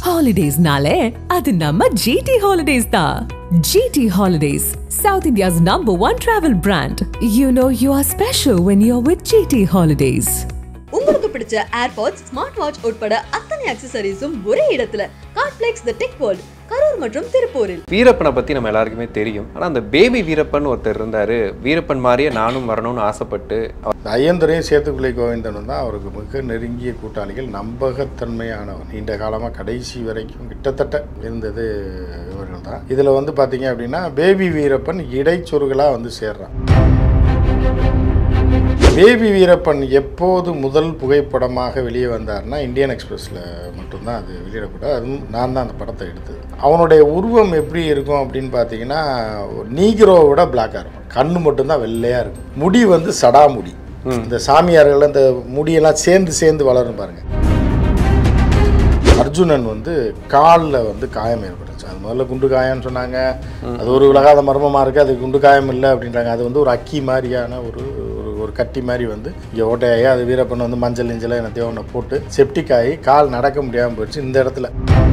ஹாலிடேஸ்னாலே அது நம்ம ஜிடி ஹாலிடேஸ் தான் GT holidays south India's number one travel brand you know you are special when you are with GT holidays உங்களுக்கு பிடிச்ச AirPods smart watch உட்பட அத்தனை அக்சசரிஸும் ஒரே இடத்துல Cardplex the tech world Karur மற்றும் திருப்பூரில் வீரப்பனை பற்றி நம்ம எல்லாருக்குமே தெரியும் ஆனால் அந்த பேபி வீரப்பன் ஒருத்தர் இருந்தார் வீரப்பன் மாதிரியே நானும் வரணும்னு ஆசைப்பட்டு ஐயந்துரையும் சேத்துக்குள்ளை கோவிந்தனும் தான் அவருக்கு மிக நெருங்கிய கூட்டாளிகள் நம்பகத்தன்மையானவர் நீண்ட காலமாக கடைசி வரைக்கும் கிட்டத்தட்ட இருந்தது இவர்கள் தான் இதில் வந்து பார்த்தீங்க அப்படின்னா பேபி வீரப்பன் இடைச்சொருகளாக வந்து சேர்றான் பேபி வீரப்பன் எப்போது முதல் புகைப்படமாக வெளியே வந்தார்னா இந்தியன் எக்ஸ்பிரஸில் மட்டும்தான் அது வெளியிடப்பட்டது அதுவும் நான் தான் அந்த படத்தை எடுத்தது அவனுடைய உருவம் எப்படி இருக்கும் அப்படின்னு பார்த்தீங்கன்னா நீக்ரோவை விட பிளாக்காக இருக்கும் கண்ணு மட்டும்தான் வெள்ளையாக இருக்கும் முடி வந்து சடா முடி இந்த சாமியார்கள் இந்த முடியெல்லாம் சேர்ந்து சேர்ந்து வளரும் பாருங்க அர்ஜுனன் வந்து காலில் வந்து காயம் ஏற்பட்டுச்சு அது முதல்ல குண்டு காயம்னு சொன்னாங்க அது ஒரு விலகாத மர்மமாக இருக்குது அது குண்டு காயம் இல்லை அப்படின்றாங்க அது வந்து ஒரு அக்கி மாதிரியான ஒரு ஒரு- ஒரு கட்டி மாதிரி வந்து இங்கே ஓட்டையாகி அது வீரப்பன் வந்து மஞ்சள் நெஞ்சலாம் என்னத்தையோ ஒன்று போட்டு செப்டிக் ஆகி கால் நடக்க முடியாமல் போயிடுச்சு இந்த இடத்துல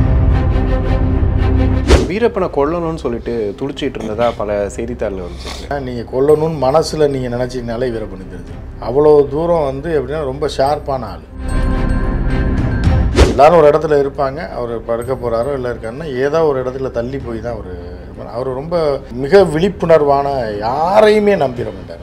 வீரப்பனை கொல்லணும்னு சொல்லிட்டு துடிச்சிட்டு இருந்ததா பல செய்தித்தாளில் வந்துச்சு நீங்கள் கொல்லணும்னு மனசில் நீங்கள் நினச்சிங்கனாலே வீரப்பன் தெரிஞ்சு அவ்வளோ தூரம் வந்து எப்படின்னா ரொம்ப ஷார்ப்பான ஆள் எல்லாரும் ஒரு இடத்துல இருப்பாங்க அவர் படுக்க போகிறாரோ இல்லை இருக்காருன்னா ஏதோ ஒரு இடத்துல தள்ளி போய் தான் அவர் இருப்பார். அவர் ரொம்ப மிக விழிப்புணர்வான யாரையுமே நம்பிட மாட்டார்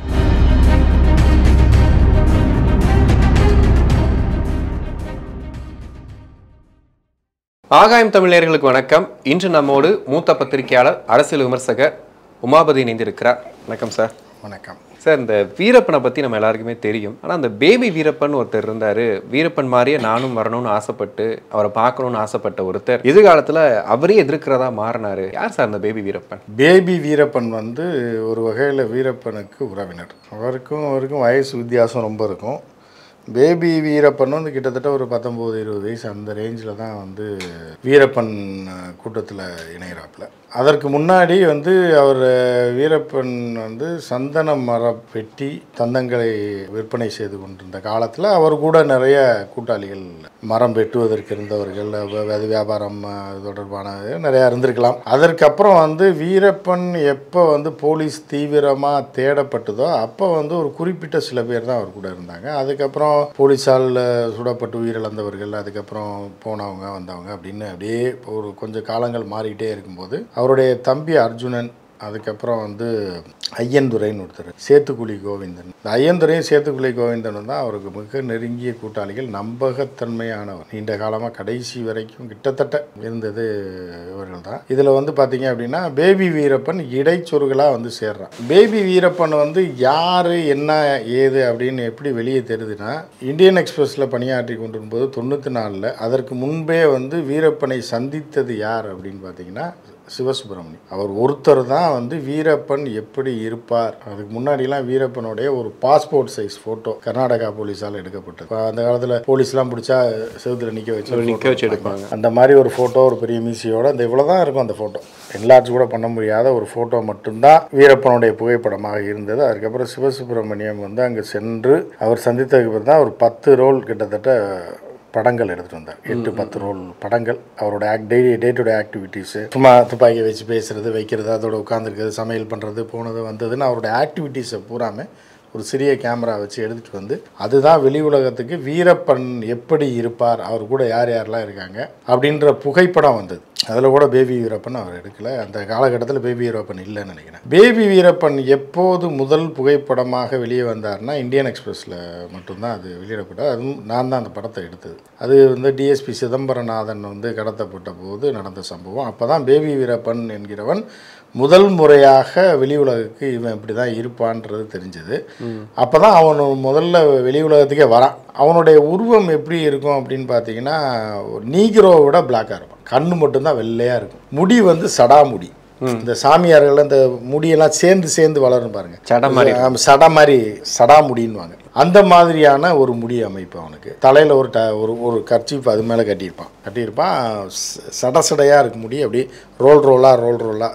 ஆகாயம் தமிழர்களுக்கு வணக்கம் இன்று நம்மோடு மூத்த பத்திரிகையாளர் அரசியல் விமர்சகர் உமாபதி இணைந்திருக்கிறார் வணக்கம் சார் வணக்கம் சார் இந்த வீரப்பனை பற்றி நம்ம எல்லாருக்குமே தெரியும் ஆனால் அந்த பேபி வீரப்பன் ஒருத்தர் இருந்தார் வீரப்பன் மாதிரியே நானும் வரணும்னு ஆசைப்பட்டு அவரை பார்க்கணும்னு ஆசைப்பட்ட ஒருத்தர் எதிர்காலத்தில் அவரே எதிர்க்கிறதா மாறினாரு யார் சார் அந்த பேபி வீரப்பன் பேபி வீரப்பன் வந்து ஒரு வகையில் வீரப்பனுக்கு உறவினர் அவருக்கும் அவருக்கும் வயசு வித்தியாசம் ரொம்ப இருக்கும் பேபி வீரப்பன் வந்து கிட்டத்தட்ட ஒரு பத்தொம்போது இருபது வயசு அந்த ரேஞ்சில் தான் வந்து வீரப்பன் கூட்டத்தில் இணைகிறாப்புல அதற்கு முன்னாடி வந்து அவர் வீரப்பன் வந்து சந்தன மர பெட்டி தந்தங்களை விற்பனை செய்து கொண்டிருந்த காலத்தில் அவர் கூட நிறைய கூட்டாளிகள் மரம் வெட்டுவதற்கு இருந்தவர்கள் வ- அது வியாபாரம் அஹ், தொடர்பானது நிறையா இருந்திருக்கலாம் அதற்கப்புறம் வந்து வீரப்பன் எப்போ வந்து போலீஸ் தீவிரமாக தேடப்பட்டதோ அப்போ வந்து ஒரு குறிப்பிட்ட சில பேர் தான் அவர் கூட இருந்தாங்க அதுக்கப்புறம் போலீஸால் சுடப்பட்டு உயிரிழந்தவர்கள் அதுக்கப்புறம் போனவங்க வந்தவங்க அப்படின்னு அப்படியே ஒரு கொஞ்சம் காலங்கள் மாறிக்கிட்டே இருக்கும்போது அவருடைய தம்பி அர்ஜுனன் அதுக்கப்புறம் வந்து ஐயன்துரைன்னு ஒருத்தர் சேத்துக்குழி கோவிந்தன் இந்த ஐயன்துரையும் சேத்துக்குழி கோவிந்தனும் தான் அவருக்கு மிக நெருங்கிய கூட்டாளிகள் நம்பகத்தன்மையானவர் நீண்ட காலமாக கடைசி வரைக்கும் கிட்டத்தட்ட இருந்தது இவர்கள் தான் இதில் வந்து பார்த்தீங்க அப்படின்னா பேபி வீரப்பன் இடைச்சொருகளாக வந்து சேர்றான் பேபி வீரப்பன் வந்து யார் என்ன ஏது அப்படின்னு எப்படி வெளியே தெரியுதுன்னா இந்தியன் எக்ஸ்பிரஸில் பணியாற்றி கொண்டிருக்கும்போது தொண்ணூற்றி நாலில் அதற்கு முன்பே வந்து வீரப்பனை சந்தித்தது யார் அப்படின்னு பார்த்தீங்கன்னா சிவசுப்பிரமணி அவர் ஒருத்தர் தான் வந்து வீரப்பன் எப்படி இருப்பார் அதுக்கு முன்னாடிலாம் வீரப்பனுடைய ஒரு பாஸ்போர்ட் சைஸ் ஃபோட்டோ கர்நாடகா போலீஸால் எடுக்கப்பட்டது இப்ப அந்த காலத்தில் போலீஸ்லாம் பிடிச்சா செவுத்துல நிற்க வச்சு நிக்க வச்சு எடுப்பாங்க. அந்த மாதிரி ஒரு ஃபோட்டோ ஒரு பெரிய மீசியோட அந்த இவ்வளோ தான் இருக்கும் அந்த ஃபோட்டோ என்லார்ஜ் கூட பண்ண முடியாத ஒரு ஃபோட்டோ மட்டும்தான் வீரப்பனுடைய புகைப்படமாக இருந்தது அதுக்கப்புறம் சிவசுப்பிரமணியம் வந்து அங்கே சென்று அவர் சந்தித்ததுக்கு பிறகு தான் ஒரு பத்து ரோல் கிட்டத்தட்ட படங்கள் எடுத்துகிட்டு வந்தார் எட்டு பத்து ரோல் படங்கள் அவரோட act daily day to day activities சும்மா துப்பாக்கி வச்சு பேசுறது வைக்கிறது அதோட உட்காந்துருக்கிறது சமையல் பண்ணுறது போனது வந்ததுன்னு அவரோட ஆக்டிவிட்டீஸை பூராமே ஒரு சிறிய கேமரா வச்சு எடுத்துகிட்டு வந்து அதுதான் வெளி உலகத்துக்கு வீரப்பன் எப்படி இருப்பார் அவர் கூட யார் யாரெல்லாம் இருக்காங்க அப்படின்ற புகைப்படம் வந்தது அதில் கூட பேபி வீரப்பன் அவர் எடுக்கல அந்த காலகட்டத்தில் பேபி வீரப்பன் இல்லைன்னு நினைக்கிறேன் பேபி வீரப்பன் எப்போது முதல் புகைப்படமாக வெளியே வந்தார்னா இந்தியன் எக்ஸ்பிரஸில் மட்டும்தான் அது வெளியிடப்பட்டது அதுவும் நான் தான் அந்த படத்தை எடுத்தது அது வந்து டிஎஸ்பி சிதம்பரநாதன் வந்து கடத்தப்பட்ட போது நடந்த சம்பவம் அப்போ தான் பேபி வீரப்பன் என்கிறவன் முதல் முறையாக வெளி உலகுக்கு இவன் இப்படி தான் இருப்பான்றது தெரிஞ்சது அப்போ தான் அவன் முதல்ல வெளி உலகத்துக்கே வரான் அவனுடைய உருவம் எப்படி இருக்கும் அப்படின்னு பார்த்தீங்கன்னா நீக்ரோவை விட பிளாக்காக இருப்பான் கண்ணு மட்டும்தான் வெள்ளையாக இருக்கும் முடி வந்து சடா முடி இந்த சாமியார்கள் இந்த முடியெல்லாம் சேர்ந்து சேர்ந்து வளரும் பாருங்க சடை மாதிரி ஆமா, சடை மாதிரி சடா முடின்னுவாங்க அந்த மாதிரியான ஒரு முடி அமைப்பு அவனுக்கு தலையில் ஒரு ட ஒரு ஒரு கர்ச்சீப் அது மேலே கட்டியிருப்பான் கட்டியிருப்பான் ச- சட சடையாக இருக்கு முடி அப்படியே ரோல் ரோலாக ரோல் ரோலாக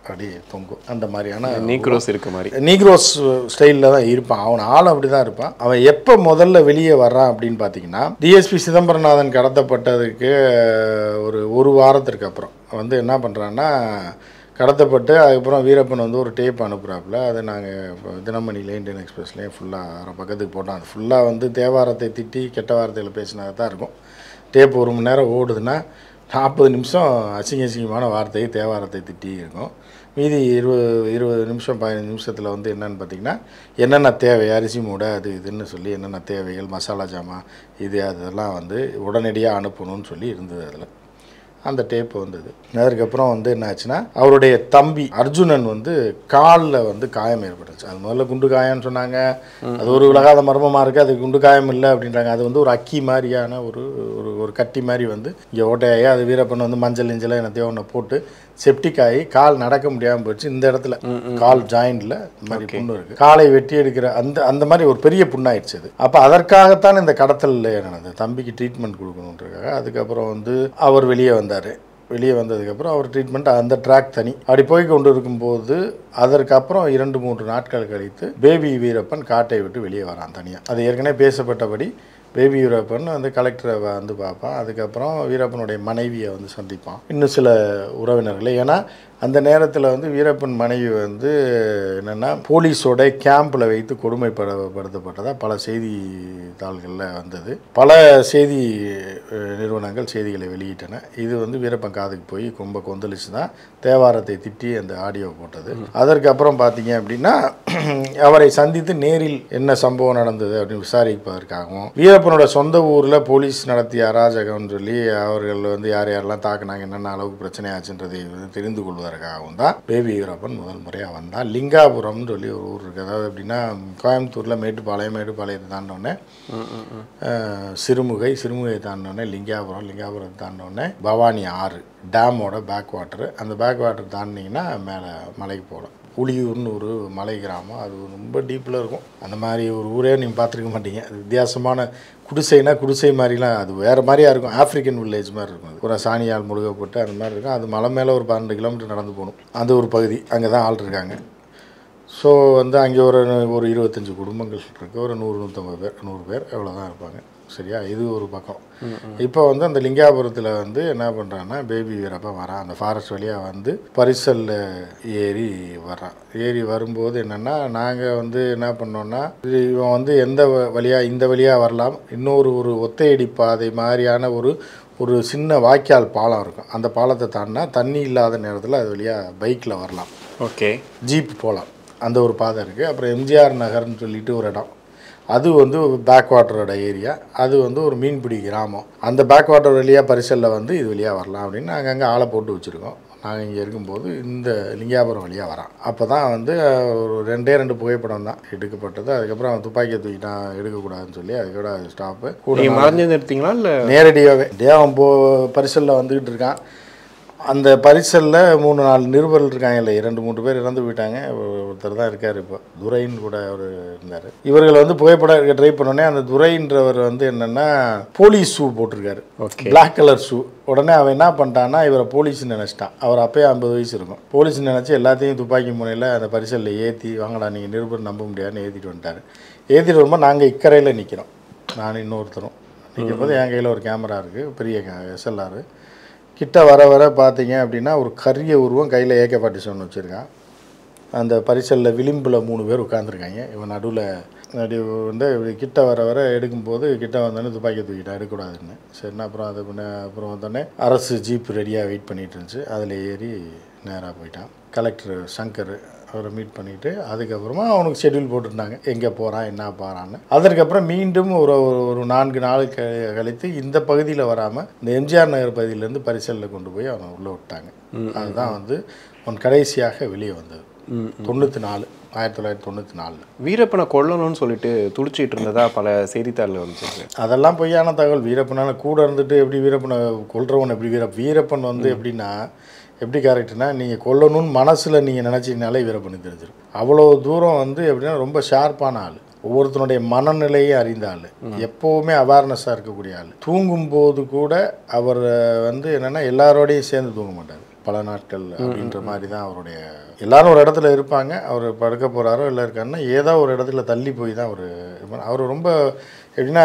அப்படி தொங்கும் அந்த மாதிரியான நீக்ரோஸ் இருக்க மாதிரி நீக்ரோஸ் ஸ்டைலில் தான் இருப்பான் அவன் ஆள் அப்படி தான் இருப்பான் அவன் எப்போ முதல்ல வெளியே வர்றான் அப்படின்னு பார்த்தீங்கன்னா டிஎஸ்பி சிதம்பரநாதன் கடத்தப்பட்டதுக்கு அஹ், ஒரு ஒரு வாரத்திற்கு அப்புறம் வந்து என்ன பண்ணுறான்னா கடத்தப்பட்டு அதுக்கப்புறம் வீரப்பன் வந்து ஒரு டேப் அனுப்புகிறாப்புல அதை நாங்கள் தினமணிலேயும் இந்தியன் எக்ஸ்பிரஸ்லேயும் ஃபுல்லாக அரை பக்கத்துக்கு போட்டோம் அது ஃபுல்லாக வந்து தேவாரத்தை திட்டி கெட்ட வார்த்தையில் பேசினது தான் இருக்கும் டேப் ஒரு மணி நேரம் ஓடுதுன்னா நாற்பது நிமிஷம் அசிங்க அசிங்கமான வார்த்தை தேவாரத்தை திட்டி இருக்கும் மீதி இருபது இருபது நிமிஷம் பதினஞ்சு நிமிஷத்தில் வந்து என்னன்னு பார்த்தீங்கன்னா என்னென்ன தேவை அரிசி மூடை அது இதுன்னு சொல்லி என்னென்ன தேவைகள் மசாலா ஜாமான் இது அதெல்லாம் வந்து உடனடியாக அனுப்பணும்னு சொல்லி இருந்தது அதில் அந்த டேப் வந்தது அதுக்கப்புறம் வந்து என்ன ஆச்சுன்னா அவருடைய தம்பி அர்ஜுனன் வந்து காலில் வந்து காயம் ஏற்பட்டுச்சு அது முதல்ல குண்டு காயம்னு சொன்னாங்க அது ஒரு விலகாத மர்மமாக இருக்குது அது குண்டு காயம் இல்லை அப்படின்றாங்க அது வந்து ஒரு அக்கி மாதிரியான ஒரு ஒரு ஒரு கட்டி மாதிரி வந்து இங்கே ஓட்டையாகி அது வீரப்பன் வந்து மஞ்சள் நெஞ்சல என்னத்தையோ ஒன்று போட்டு செப்டிக் ஆகி கால் நடக்க முடியாமல் போயிடுச்சு இந்த இடத்துல கால் ஜாயிண்டில் இந்த மாதிரி புண்ணு இருக்குது காலை வெட்டி எடுக்கிற அந்த அந்த மாதிரி ஒரு பெரிய புண்ணாயிடுச்சு அது அப்போ அதற்காகத்தான் இந்த கடத்தல் நடந்தது தம்பிக்கு ட்ரீட்மெண்ட் கொடுக்கணுன்றதுக்காக அதுக்கப்புறம் வந்து அவர் வெளியே வந்தார் வெளியே வந்ததுக்கப்புறம் அவர் ட்ரீட்மெண்ட் அந்த ட்ராக் தனி அப்படி போய் கொண்டு இருக்கும்போது அதற்கப்புறம் இரண்டு மூன்று நாட்கள் கழித்து பேபி வீரப்பன் காட்டை விட்டு வெளியே வரான் தனியாக அது ஏற்கனவே பேசப்பட்டபடி பேபி வீரப்பன் வந்து கலெக்டரை வந்து பார்ப்பான் அதுக்கப்புறம் வீரப்பனுடைய மனைவியை வந்து சந்திப்பான் இன்னும் சில உறவினர்களை ஏன்னா அந்த நேரத்தில் வந்து வீரப்பன் மனைவி வந்து என்னென்னா போலீஸோட கேம்பில் வைத்து கொடுமைப்படுத்தப்பட்டதாக பல செய்தித்தாள்களில் வந்தது பல செய்தி அஹ், நிறுவனங்கள் செய்திகளை வெளியிட்டன இது வந்து வீரப்பன் காதுக்கு போய் ரொம்ப கொந்தளிச்சு தான் தேவாரத்தை திட்டி அந்த ஆடியோ போட்டது அதற்கப்புறம் பார்த்தீங்க அப்படின்னா அவரை சந்தித்து நேரில் என்ன சம்பவம் நடந்தது அப்படின்னு விசாரிப்பதற்காகவும் வீரப்பனோட சொந்த ஊரில் போலீஸ் நடத்திய அராஜகம்னு சொல்லி அவர்கள் வந்து யார் யாரெல்லாம் தாக்குனாங்க என்னென்ன அளவுக்கு பிரச்சனை ஆச்சுன்றதை வந்து தெரிந்து கொள்வதற்காகவும் தான் பேபி வீரப்பன் முதல் முறையாக வந்தான் லிங்காபுரம்னு சொல்லி ஒரு ஊர் இருக்குது அதாவது எப்படின்னா கோயம்புத்தூரில் மேட்டுப்பாளையம் மேட்டுப்பாளையத்தை தாண்டோடனே சிறுமுகை சிறுமுகை தாண்டினோடனே லிங்காபுரம் லிங்காபுரத்தை தாண்டினோடனே பவானி ஆறு டேமோட பேக் வாட்டர் அந்த பேக் வாட்டர் தாண்டினீங்கன்னா மேலே மலைக்கு போகலாம் புலியூர்னு ஒரு மலை கிராமம் அது ரொம்ப டீப்பில் இருக்கும் அந்த மாதிரி ஒரு ஊரே நீங்கள் பார்த்துருக்க மாட்டீங்க அது வித்தியாசமான குடிசைனா குடிசை மாதிரிலாம் அது வேறு மாதிரியா இருக்கும் ஆஃப்ரிக்கன் வில்லேஜ் மாதிரி இருக்கும் அது ஒரு சாணியால் முழுகப்பட்டு அந்த மாதிரி இருக்கும் அது மலை மேலே ஒரு பன்னெண்டு கிலோமீட்டர் நடந்து போகணும் அது ஒரு பகுதி அங்கே தான் ஆள் இருக்காங்க ஸோ வந்து அங்கே ஒரு ஒரு இருபத்தஞ்சி குடும்பங்கள் இருக்குது ஒரு நூறு நூற்றம்பது பேர் நூறு பேர் எவ்வளோ தான் இருப்பாங்க சரியா இது ஒரு பக்கம் இப்போ வந்து அந்த லிங்காபுரத்தில் வந்து என்ன பண்ணுறான்னா பேபி வீரப்பா வரான் அந்த ஃபாரஸ்ட் வழியாக வந்து பரிசலில் ஏறி வர்றான் ஏறி வரும்போது என்னென்னா நாங்கள் வந்து என்ன பண்ணோன்னா இது இவன் வந்து எந்த வழியாக இந்த வழியாக வரலாம் இன்னொரு ஒரு ஒத்தையடி பாதை மாதிரியான ஒரு ஒரு சின்ன வாய்க்கால் பாலம் இருக்கும் அந்த பாலத்தை தாண்டினா தண்ணி இல்லாத நேரத்தில் அது வழியாக பைக்கில் வரலாம் ஓகே ஜீப் போகலாம் அந்த ஒரு பாதை இருக்குது அப்புறம் எம்ஜிஆர் நகர்னு சொல்லிட்டு ஒரு இடம் அது வந்து பேக் வாட்டரோட ஏரியா அது வந்து ஒரு மீன்பிடி கிராமம் அந்த பேக் வாட்டர் வழியாக பரிசலில் வந்து இது வழியாக வரலாம் அப்படின்னு நாங்கள் அங்கே ஆளை போட்டு வச்சுருக்கோம் நாங்கள் இங்கே இருக்கும்போது இந்த லிங்காபுரம் வழியாக வரான் அப்போ தான் வந்து அஹ், ஒரு ரெண்டே ரெண்டு புகைப்படம் தான் எடுக்கப்பட்டது அதுக்கப்புறம் அவன் துப்பாக்கியை தூக்கிட்டான் எடுக்கக்கூடாதுன்னு சொல்லி அதுக்கூட ஸ்டாப்பு கூட நீங்க மறைஞ்சு எடுத்தீங்களா இல்ல நேரடியாகவே டே அவன் போ பரிசலில் வந்துக்கிட்டு இருக்கான் அந்த பரிசலில் மூணு நாலு நிருபர்கள் இருக்காங்க இல்லை இரண்டு மூன்று பேர் இறந்து போயிட்டாங்க ஒரு- ஒருத்தர் தான் இருக்கார் இப்போ துரைன்னு கூட அவர் இருந்தார் இவர்கள் வந்து புகைப்படம் எடுக்க ட்ரை பண்ணோடனே அந்த துரைன்றவர் வந்து என்னென்னா போலீஸ் ஷூ போட்டிருக்காரு Okay. பிளாக் கலர் ஷூ உடனே அவன் என்ன பண்ணிட்டான்னா இவரை போலீஸ்னு நினச்சிட்டான் அவர் அப்பயே ஐம்பது வயசு இருக்கும் போலீஸ் நினச்சி எல்லாத்தையும் துப்பாக்கி முனையில் அந்த பரிசலில் ஏற்றி வாங்கடா நீங்கள் நிருபர் நம்ப முடியாதுன்னு ஏற்றிட்டு வந்துட்டார் ஏற்றிட்டு வரும்போது நாங்கள் இக்கரையில் நிற்கிறோம் நான் இன்னொருத்தரும் நிற்கும் போது என் கையில் ஒரு கேமரா இருக்குது பெரிய எஸ்எல்ஆர் கிட்ட வர வர பார்த்தீங்க அப்படின்னா ஒரு கரிய உருவம் கையில் ஏகே ஃபார்ட்டி செவன் வச்சுருக்கான் அந்த பரிசலில் விளிம்பில் மூணு பேர் உட்காந்துருக்காங்க இவன் நடுவில் அப்படி வந்து இப்படி கிட்ட வர வர எடுக்கும்போது கிட்ட வந்தோடனே துப்பாக்கி தூக்கிட்டான் எடுக்கக்கூடாதுன்னு சரிண்ணா அப்புறம் அது பண்ண அப்புறம் வந்தோடனே அரசு ஜீப் ரெடியாக வெயிட் பண்ணிட்டு இருந்துச்சு அதில் ஏறி நேராக போயிட்டான் கலெக்டர் சங்கர் அவரை மீட் பண்ணிவிட்டு அதுக்கப்புறமா அவனுக்கு ஷெட்யூல் போட்டிருந்தாங்க எங்கே போகிறான் என்ன போகிறான்னு அதற்கப்புறம் மீண்டும் ஒரு ஒரு- ஒரு நான்கு நாள் க கழித்து இந்த பகுதியில் வராமல் இந்த எம்ஜிஆர் நகர் பகுதியிலேருந்து பரிசலில் கொண்டு போய் அவனை உள்ளே விட்டாங்க அதுதான் வந்து அவன் கடைசியாக வெளியே வந்தது தொண்ணூற்றி நாலு ஆயிரத்தி தொள்ளாயிரத்தி தொண்ணூற்றி நாலில் வீரப்பனை கொல்லணும்னு சொல்லிட்டு துடிச்சிட்டு இருந்ததா பல செய்தித்தாளில் வந்துச்சு அதெல்லாம் பொய்யான தகவல் வீரப்பனால கூட இருந்துட்டு எப்படி வீரப்பனை கொல்றவன் எப்படி வீர வீரப்பன் வந்து எப்படின்னா எப்படி கேரக்டர்னா நீங்கள் கொல்லணும்னு மனசில் நீங்கள் நினச்சிங்கனாலே வீரப்பனுக்கு தெரிஞ்சிடும் அவ்வளோ தூரம் வந்து எப்படின்னா ரொம்ப ஷார்ப்பான ஆள் ஒவ்வொருத்தனுடைய மனநிலையை அறிந்த ஆள் எப்போவுமே அவேர்னஸாக இருக்கக்கூடிய ஆள் தூங்கும்போது கூட அவர் வந்து என்னென்னா எல்லாரோடையும் சேர்ந்து தூங்க மாட்டார் பல நாட்கள் அப்படின்ற மாதிரி தான் அவருடைய எல்லாரும் ஒரு இடத்துல இருப்பாங்க அவர் படுக்க போகிறாரோ இல்லை இருக்காருன்னா ஏதோ ஒரு இடத்துல தள்ளி போய் தான் அவர் அவர் ரொம்ப எப்படின்னா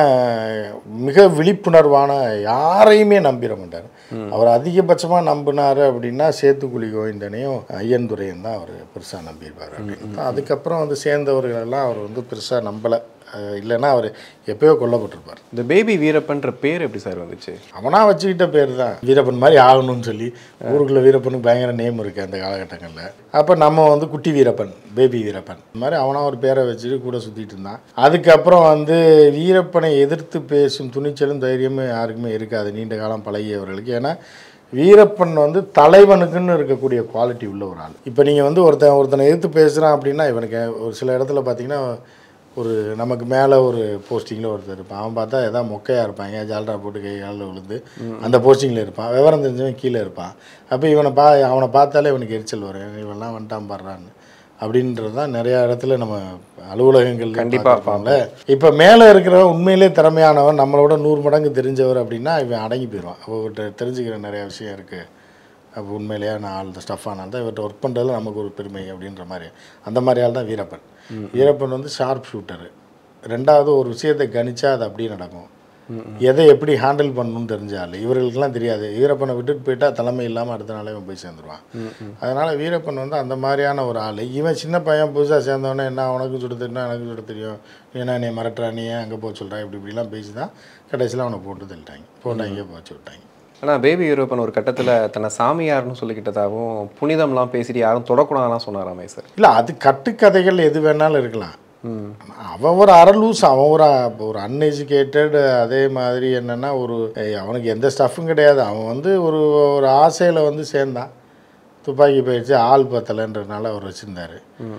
மிக விழிப்புணர்வான யாரையுமே நம்பிட மாட்டார் அவர் அதிகபட்சமாக நம்பினார் அப்படின்னா சேத்துக்குழி கோவிந்தனையும் ஐயன் துரையும் தான் அவர் பெருசாக நம்பியிருப்பார் அப்படின்னு அதுக்கப்புறம் வந்து சேர்ந்தவர்கள் எல்லாம் அவர் வந்து பெருசாக நம்பலை அஹ் இல்லைன்னா அவர் எப்பயோ கொல்லப்பட்டிருப்பார் இந்த பேபி வீரப்பன்ற பேர் எப்படி சார் வந்துச்சு அவனா வச்சுக்கிட்ட பேர் தான் வீரப்பன் மாதிரி ஆகணும்னு சொல்லி ஊருக்குள்ள வீரப்பனுக்கு பயங்கர நேம் இருக்குது அந்த காலகட்டங்களில் அப்போ நம்ம வந்து குட்டி வீரப்பன் பேபி வீரப்பன் இந்த மாதிரி அவனா ஒரு பேரை வச்சுட்டு கூட சுற்றிட்டு இருந்தான் அதுக்கப்புறம் வந்து வீரப்பனை எதிர்த்து பேசும் துணிச்சலும் தைரியமும் யாருக்குமே இருக்காது நீண்ட காலம் பழகியவர்களுக்கு ஏன்னா வீரப்பன் வந்து தலைவனுக்குன்னு இருக்கக்கூடிய குவாலிட்டி உள்ள ஒரு ஆள் இப்போ நீங்கள் வந்து ஒருத்தன் ஒருத்தனை எதிர்த்து பேசுகிறான் அப்படின்னா இவனுக்கு ஒரு சில இடத்துல பார்த்தீங்கன்னா ஒரு நமக்கு மேலே ஒரு போஸ்டிங்கில் ஒருத்தர் இருப்பான் அவன் பார்த்தா எதாவது மொக்கையாக இருப்பாங்க ஜால்ரா போட்டு கை காலில் விழுந்து அந்த போஸ்டிங்கில் இருப்பான் விவரம் தெரிஞ்சவன் கீழே இருப்பான் அப்போ இவனை பா அவனை பார்த்தாலே இவனுக்கு எரிச்சல் வரும் இவன்லாம் வந்துட்டான் பாடுறான்னு அப்படின்றது தான் நிறையா இடத்துல நம்ம அலுவலகங்கள் கண்டிப்பா பார்ப்போம்ல இப்போ மேலே இருக்கிறவன் உண்மையிலே திறமையானவன் நம்மளோட நூறு மடங்கு தெரிஞ்சவர் அப்படின்னா இவன் அடங்கி போயிடுவான் அவர்கிட்ட தெரிஞ்சுக்கிற நிறையா விஷயம் இருக்குது அப்போ உண்மையிலேயே நான் ஆள் இந்த ஸ்டஃப் ஆனால் தான் இவர்கிட்ட ஒர்க் பண்ணுறதுல நமக்கு ஒரு பெருமை அப்படின்ற மாதிரி அந்த மாதிரி ஆள் தான் வீரப்பன் வீரப்பன் வந்து ஷார்ப் ஷூட்டரு ரெண்டாவது ஒரு விஷயத்தை கணிச்சா அது அப்படியே நடக்கும் எதை எப்படி ஹேண்டில் பண்ணணும்னு தெரிஞ்ச ஆள் இவர்களுக்கெல்லாம் தெரியாது வீரப்பனை விட்டுட்டு போயிட்டா தலைமை இல்லாமல் அடுத்த நாளே இவன் போய் சேர்ந்துருவான் அதனால் வீரப்பன் வந்து அந்த மாதிரியான ஒரு ஆள் இவன் சின்ன பையன் புதுசாக சேர்ந்தவொடனே என்ன உனக்கு சுட தெரியும் எனக்கு சுட தெரியும் ஏன்னா நீ மிரட்டுறா நீ ஏன் அங்கே போக சொல்கிறா இப்படி இப்படிலாம் பேசி தான் கடைசியில் அவனை போட்டு தள்ளிட்டாங்க போட்டாங்க போச்சு விட்டாங்க ஆனால் பேபி வீரப்பன் ஒரு கட்டத்தில் தன்னை சாமியார்னு சொல்லிக்கிட்டதாகவும் புனிதம்லாம் பேசிட்டு யாரும் தொடக்கூடாதுலாம் சொன்னாராமே சார் இல்லை அது கட்டுக்கதைகள் எது வேணாலும் இருக்கலாம் ம் அவன் ஒரு அரலூஸ் அவன் ஒரு ஒரு அன்எஜுகேட்டட் அதே மாதிரி என்னென்னா ஒரு ஏய், அவனுக்கு எந்த ஸ்டஃப்பும் கிடையாது அவன் வந்து ஒரு ஒரு ஆசையில் வந்து சேர்ந்தான் துப்பாக்கி பயிற்சி ஆள் பத்தலைன்றதுனால அவர் வச்சுருந்தார்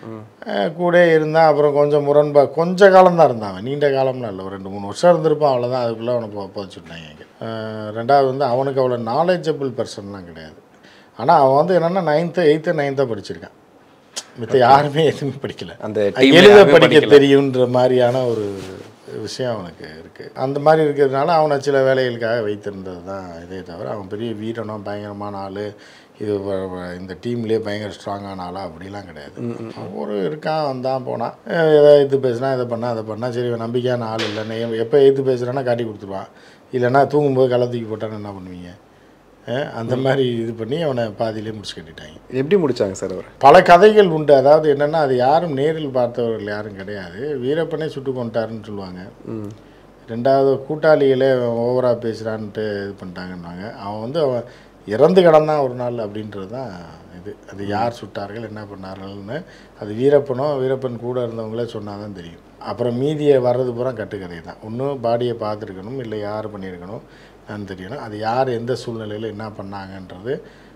கூட இருந்தான் அப்புறம் கொஞ்சம் முரண்பா கொஞ்ச காலம் தான் இருந்தான் அவன் நீண்ட காலம்லாம் இல்லை ஒரு ரெண்டு மூணு வருஷம் இருந்திருப்பான் அவ்வளோதான் அதுக்குள்ளே அவனை பொ புதைச்சி விட்டாங்க இங்கே ரெண்டாவது வந்து அவனுக்கு அவ்வளோ நாலேஜபிள் பர்சன்லாம் கிடையாது ஆனால் அவன் வந்து என்னென்னா நைன்த்து எயித்து நைன்த்தாக படிச்சிருக்கான் மித்த யாருமே எதுவுமே படிக்கல அந்த team ல எழுத யாருமே படிக்க படிக்கல. தெரியுன்ற மாதிரியான ஒரு விஷயம் அவனுக்கு இருக்குது அந்த மாதிரி இருக்கிறதுனால அவனை சில வேலைகளுக்காக வைத்திருந்தது தான் இதே தவிர அவன் பெரிய வீரனோ பயங்கரமான ஆள் இது வ- வ- இந்த டீம்லேயே பயங்கர ஸ்ட்ராங்கான ஆளா அப்படிலாம் கிடையாது ஒரு இருக்கான் வந்தான் போனான் அஹ் எதை எது பேசுனா இதை பண்ணா அதை பண்ணா சரி இவன் நம்பிக்கையான ஆள் இல்லைன்னு எப்போ எது பேசுகிறான்னா காட்டி கொடுத்துருவான் இல்லைன்னா தூங்கும்போது களை தூக்கி போட்டான்னு என்ன பண்ணுவீங்க அஹ் அந்த மாதிரி இது பண்ணி அவனை பாதியிலே முடிச்சு கட்டிட்டாங்க எப்படி முடிச்சாங்க சார் அவர் பல கதைகள் உண்டு அதாவது என்னென்னா அது யாரும் நேரில் பார்த்தவர்கள் யாரும் கிடையாது வீரப்பனே சுட்டு கொண்டாருன்னு சொல்லுவாங்க ரெண்டாவது கூட்டாளிகளே ஓவராக பேசுகிறான்ட்டு இது பண்ணிட்டாங்கன்னாங்க அவன் வந்து அவன் இறந்து கிடந்தான் ஒரு நாள் அப்படின்றது தான் இது அது யார் சுட்டார்கள் என்ன பண்ணார்கள்னு அது வீரப்பனோ வீரப்பன் கூட இருந்தவங்களே சொன்னால் தான் தெரியும் அப்புறம் மீதியை வர்றது பூரா கட்டுக்கதை தான் ஒன்றும் பாடியை பார்த்துருக்கணும் இல்லை யார் பண்ணியிருக்கணும் நான் தெரியணும் அது யார் எந்த சூழ்நிலையில் என்ன பண்ணாங்கன்றது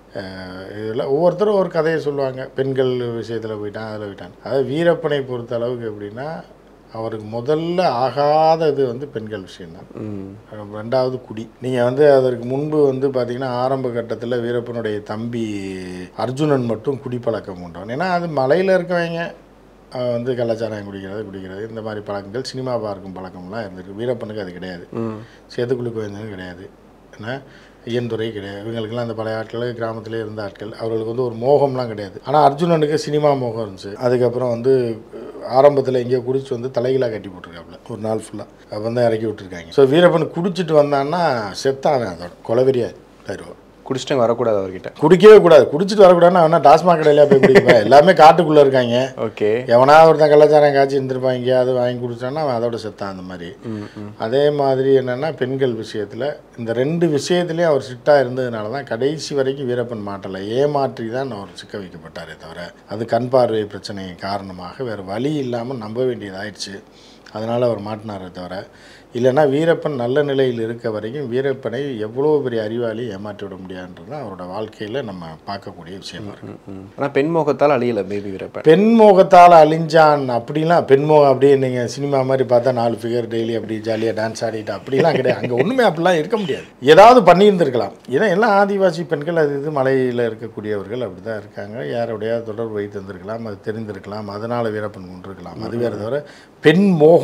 இதில் ஒவ்வொருத்தரும் ஒரு கதையை சொல்லுவாங்க பெண்கள் விஷயத்தில் போயிட்டான் அதில் போயிட்டான் அதாவது வீரப்பனை பொறுத்த அளவுக்கு எப்படின்னா அவருக்கு முதல்ல ஆகாத இது வந்து பெண்கள் விஷயம்தான் ரெண்டாவது குடி நீங்கள் வந்து அதற்கு முன்பு வந்து பார்த்தீங்கன்னா ஆரம்ப கட்டத்தில் வீரப்பனுடைய தம்பி அர்ஜுனன் மட்டும் குடிப்பழக்கம் உண்டவன் ஏன்னா அது மலையில் இருக்கவங்க அவன் வந்து கள்ளச்சாராயம் குடிக்கிறது குடிக்கிறது இந்த மாதிரி பழக்கங்கள் சினிமா பார்க்கும் பழக்கம்லாம் இருந்திருக்கு வீரப்பனுக்கு அது கிடையாது சேத்துக்குழி கோயந்தனும் கிடையாது என்ன ஐயன்துறை கிடையாது இவங்களுக்கெல்லாம் அந்த பழைய ஆட்கள் கிராமத்திலே இருந்த ஆட்கள் அவர்களுக்கு வந்து ஒரு மோகம்லாம் கிடையாது ஆனால் அர்ஜுனனுக்கு சினிமா மோகம் இருந்துச்சு அதுக்கப்புறம் வந்து ஆரம்பத்தில் எங்கேயோ குடிச்சு வந்து தலைகளாக கட்டி போட்டிருக்காப்புல ஒரு நாள் ஃபுல்லாக அப்போ வந்து இறக்கி விட்டுருக்காங்க ஸோ வீரப்பன் குடிச்சிட்டு வந்தான்னா செத்தான் அதோட கொலவெறியா தருவான் குடிச்சிட்டு வரக்கூடாது அவர்கிட்ட குடிக்கவே கூடாது குடிச்சிட்டு வரக்கூடாதுன்னா அவனா டாஸ்மாக் கடையில போய் குடிப்பேன் எல்லாமே காட்டுக்குள்ளே இருக்காங்க ஓகே எவனா ஒருத்தன் கள்ளச்சாரம் காய்ச்சி இருந்திருப்பான் எங்கேயாவது வாங்கி குடிச்சான்னா அவன் அதோட செத்தான் அந்த மாதிரி அதே மாதிரி என்னென்னா பெண்கள் விஷயத்தில் இந்த ரெண்டு விஷயத்துலேயும் அவர் ஸ்ட்ரிக்டாக இருந்ததுனால தான் கடைசி வரைக்கும் வீரப்பன் மாட்டலை ஏமாற்றி தான் அவர் சிக்க வைக்கப்பட்டாரே தவிர அது கண் பார்வை பிரச்சனை காரணமாக வேறு வழி இல்லாமல் நம்ப வேண்டியதாயிடுச்சு அதனால் அவர் மாட்டினாரே தவிர இல்லைன்னா வீரப்பன் நல்ல நிலையில் இருக்க வரைக்கும் வீரப்பனை எவ்வளோ பெரிய அறிவாளி ஏமாற்றி விட முடியாதுன்றது தான் அவரோட வாழ்க்கையில் நம்ம பார்க்கக்கூடிய விஷயமா இருக்கு ஆனால் பெண் மோகத்தால் அழியல பேபி வீரப்பன் பெண் மோகத்தால் அழிஞ்சான் அப்படிலாம் பெண் மோகம் அப்படியே நீங்கள் சினிமா மாதிரி பார்த்தா நாலு ஃபிகர் டெய்லி அப்படி ஜாலியாக டான்ஸ் ஆடிட்டு அப்படிலாம் கிடையாது அங்கே ஒன்றுமே அப்படிலாம் இருக்க முடியாது ஏதாவது பண்ணியிருந்திருக்கலாம் ஏன்னா எல்லாம் ஆதிவாசி பெண்கள் அது இது மலையில் இருக்கக்கூடியவர்கள் அப்படி தான் இருக்காங்க யாரோடைய தொடர்பு வைத்திருந்திருக்கலாம் அது தெரிந்திருக்கலாம் அதனால் வீரப்பன் கொண்டிருக்கலாம் அது வேறு தவிர பெண் மோகம்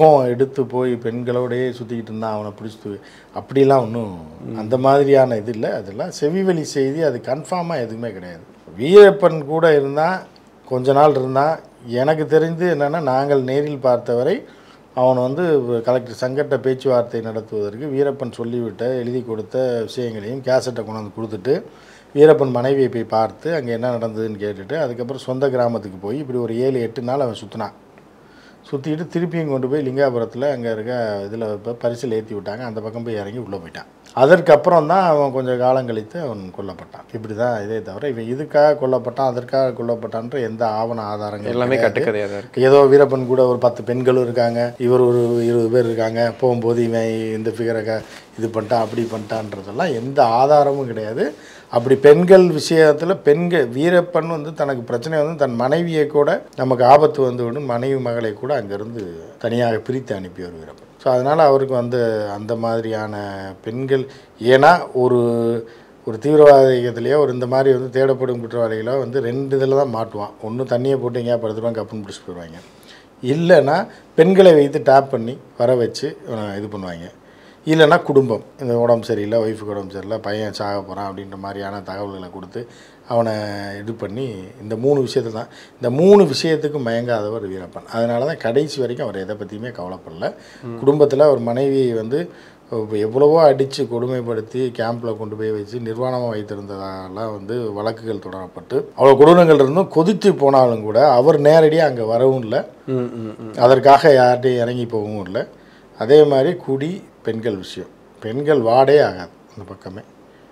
மோகம் எடுத்து போய் பெண்களோடயே சுற்றிக்கிட்டு இருந்தான் அவனை பிடிச்சி அப்படிலாம் ஒன்றும் அந்த மாதிரியான இது இல்லை அதெல்லாம் செவிவழி செய்தி அது கன்ஃபார்மாக எதுவுமே கிடையாது வீரப்பன் கூட இருந்தால் கொஞ்ச நாள் இருந்தால் எனக்கு தெரிந்து என்னென்னா நாங்கள் நேரில் பார்த்தவரை அவன் வந்து கலெக்டர் சங்கட்ட பேச்சுவார்த்தை நடத்துவதற்கு வீரப்பன் சொல்லிவிட்ட எழுதி கொடுத்த விஷயங்களையும் கேசட்டை கொண்டு வந்து கொடுத்துட்டு வீரப்பன் மனைவியை போய் பார்த்து அங்கே என்ன நடந்ததுன்னு கேட்டுட்டு அதுக்கப்புறம் சொந்த கிராமத்துக்கு போய் இப்படி ஒரு ஏழு எட்டு நாள் அவன் சுற்றினான் சுற்றிட்டு திருப்பியும் கொண்டு போய் லிங்காபுரத்தில் அங்கே இருக்க இதில் இப்போ பரிசில் ஏற்றி விட்டாங்க அந்த பக்கம் போய் இறங்கி உள்ளே போயிட்டான் அதற்கப்புறம் தான் அவன் கொஞ்சம் காலம் கழித்து அவன் கொல்லப்பட்டான் இப்படி தான் இதே தவிர இவன் இதுக்காக கொல்லப்பட்டான் அதற்காக கொல்லப்பட்டான்ற எந்த ஆவண ஆதாரங்கள் எல்லாமே கிடையாது. கட்டுக்கதையாக தான் இருக்கு ஏதோ வீரப்பன் கூட ஒரு பத்து பெண்களும் இருக்காங்க இவர் ஒரு இருபது பேர் இருக்காங்க போகும்போது இவன் இந்த ஃபிகரை க இது பண்ணிட்டான் அப்படி பண்ணிட்டான்றதெல்லாம் எந்த ஆதாரமும் கிடையாது அப்படி பெண்கள் விஷயத்தில் பெண்கள் வீரப்பன் வந்து தனக்கு பிரச்சனை வந்து தன் மனைவியை கூட நமக்கு ஆபத்து வந்து விடும் மனைவி மகளை கூட அங்கேருந்து தனியாக பிரித்து அனுப்பியவர் வீரப்பன் ஸோ அதனால் அவருக்கு வந்து அந்த மாதிரியான பெண்கள் ஏன்னா ஒரு ஒரு தீவிரவாத இயக்கத்திலேயோ ஒரு இந்த மாதிரி வந்து தேடப்படும் குற்றவாளிகளோ வந்து ரெண்டு இதில் தான் மாட்டுவான் ஒன்று தண்ணியை போட்டு எங்கேயா படுத்துருவான் கப்புன்னு பிடிச்சி போயிடுவாங்க இல்லைன்னா பெண்களை வைத்து டேப் பண்ணி வர வச்சு இவனை இது பண்ணுவாங்க இல்லைன்னா குடும்பம் இந்த உடம்பு சரியில்லை ஒய்ஃபுக்கு உடம்பு சரியில்லை பையன் சாக போகிறான் அப்படின்ற மாதிரியான தகவல்களை கொடுத்து அவனை இது பண்ணி இந்த மூணு விஷயத்தை தான் இந்த மூணு விஷயத்துக்கும் மயங்காதவர் வீரப்பன் அதனால தான் கடைசி வரைக்கும் அவர் எதை பற்றியுமே கவலைப்படல குடும்பத்தில் ஒரு மனைவியை வந்து இப்ப எவ்வளவோ அடித்து கொடுமைப்படுத்தி கேம்பில் கொண்டு போய் வச்சு நிர்வாணமாக வைத்திருந்ததாலாம் வந்து வழக்குகள் தொடரப்பட்டு அவ்வளோ கொடூரங்கள் இருந்தும் கொதித்து போனாலும் கூட அவர் நேரடியாக அங்கே வரவும் இல்லை ம் ம் ம் அதற்காக யார்கிட்டையும் இறங்கி போகவும் இல்லை அதே மாதிரி குடி பெண்கள் விஷயம் பெண்கள் வாடே ஆகாது அந்த பக்கமே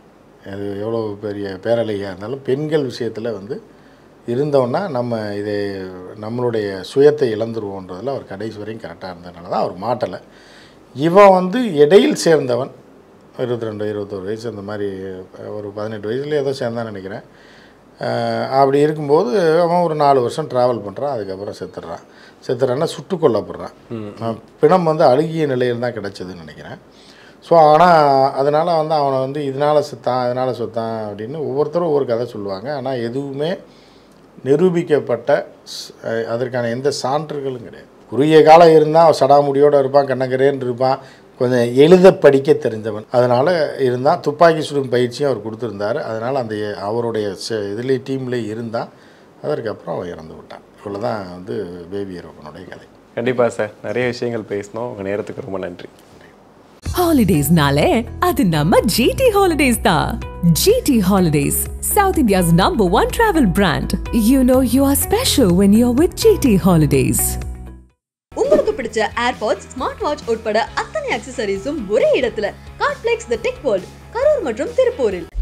அது எவ்வளோ பெரிய பேரலையாக இருந்தாலும் பெண்கள் விஷயத்தில் வந்து இருந்தோன்னா நம்ம இதை நம்மளுடைய சுயத்தை இழந்துருவோன்றதில் அவர் கடைசி வரையும் கரெக்டாக இருந்ததுனால தான் அவர் மாட்டலை இவன் வந்து இடையில் சேர்ந்தவன் இருபத்தி ரெண்டு இருபத்தோரு வயசு அந்த மாதிரி ஒரு பதினெட்டு வயசுல ஏதோ சேர்ந்தான்னு நினைக்கிறேன் அஹ் அப்படி இருக்கும்போது அவன் ஒரு நாலு வருஷம் ட்ராவல் பண்ணுறான் அதுக்கப்புறம் செத்துடுறான் செத்துறான்னா சுட்டு கொல்லப்படுறான் அவன் பிணம் வந்து அழுகிய நிலையில் தான் கிடச்சதுன்னு நினைக்கிறேன் ஸோ ஆனால் அதனால் வந்து அவனை வந்து இதனால் செத்தான் இதனால் செத்தான் அப்படின்னு ஒவ்வொருத்தரும் ஒவ்வொரு கதை சொல்லுவாங்க ஆனால் எதுவுமே நிரூபிக்கப்பட்ட ஸ்- அஹ் அதற்கான எந்த சான்றுகளும் கிடையாது குறுகிய காலம் இருந்தால் சடாமுடியோடு இருப்பான் கண்ணக்கரேன்னு இருப்பான் கொஞ்சம் எழுத படிக்க தெரிஞ்சவன் அதனால் இருந்தால் துப்பாக்கி சுடும் பயிற்சியும் அவர் கொடுத்துருந்தாரு அதனால் அந்த அவருடைய இதுலேயே டீம்லேயே இருந்தான் அதற்கப்புறம் அவன் இறந்து விட்டான் இவ்வளோ தான் வந்து பேபி ஹீரோப்பனுடைய கதை கண்டிப்பாக சார் நிறைய விஷயங்கள் பேசினோம் உங்கள் நேரத்துக்கு ரொம்ப நன்றி ஹாலிடேஸ்னாலே அது நம்ம ஜிடி ஹாலிடேஸ் தான் GT holidays south India's number one travel brand you know you are special when you are with GT holidays உங்களுக்கு பிடிச்ச ஏர்பாட்ஸ் ஸ்மார்ட் வாட்ச் உட்பட அத்தனை அக்சசரிஸும் ஒரே இடத்துல Cardplex the tech world Karur மற்றும் திருப்பூரில்